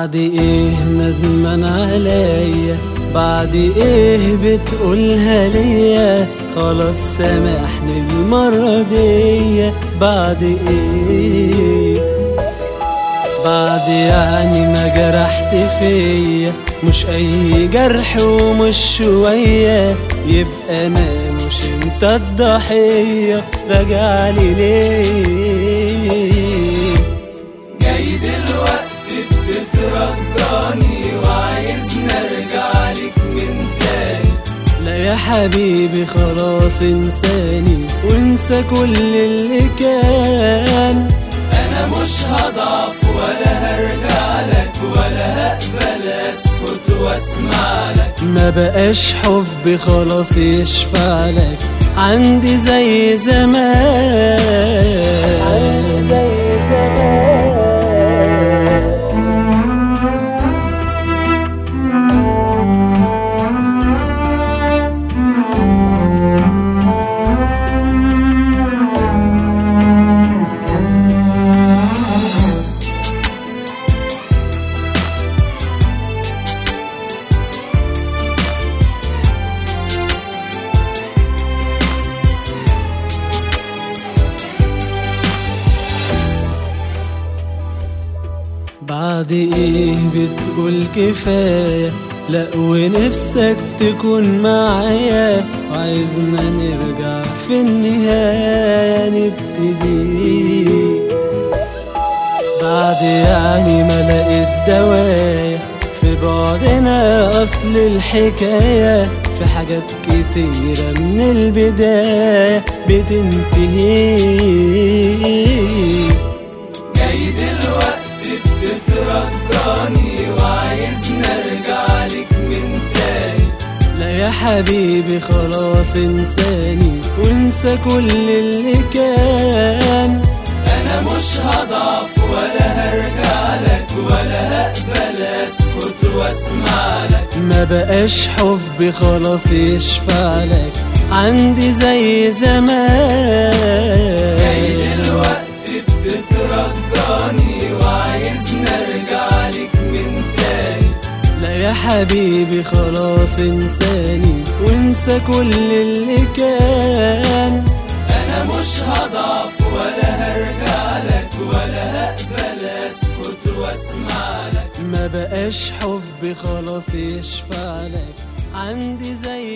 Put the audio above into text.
بعد ايه ندمان عليا بعد ايه بتقولها ليا خلاص سامحني المرة دي بعد ايه بعد يعني ما جرحت فيا مش اي جرح ومش شوية يبقى انا مش انت الضحية راجعلي ليه جاي دلوقتي بتترجاني وعايزني ارجع لك من تاني لا يا حبيبي خلاص انساني وانسى كل اللي كان انا مش هضعف ولا هرجع لك ولا هقبل اسكت واسمع لك ما بقاش حب خلاص يشفع لك عندي زي زمان زي زمان بعد ايه بتقول كفاية لا ونفسك تكون معايا عايزنا نرجع في النهاية نبتدي بعد يعني ما لقيت دوايا في بعدنا أصل الحكاية في حاجات كتيرة من البداية بتنتهي جاي دلوقتي بتترجاني وعايزني ارجع لك من تاني لا يا حبيبي خلاص انساني وانسى كل اللي كان انا مش هضعف ولا هرجع لك ولا هقبل اسكت واسمع لك ما بقاش حب خلاص يشفع لك عندي زي جاي زمان دلوقتي بتترجاني وعايزني ارجع لك من تاني لا يا حبيبي خلاص انساني وانسى كل اللي كان انا مش هضعف ولا هرجع لك ولا هقبل اسكت واسمع لك ما بقاش حب خلاص يشفع لك عندي زي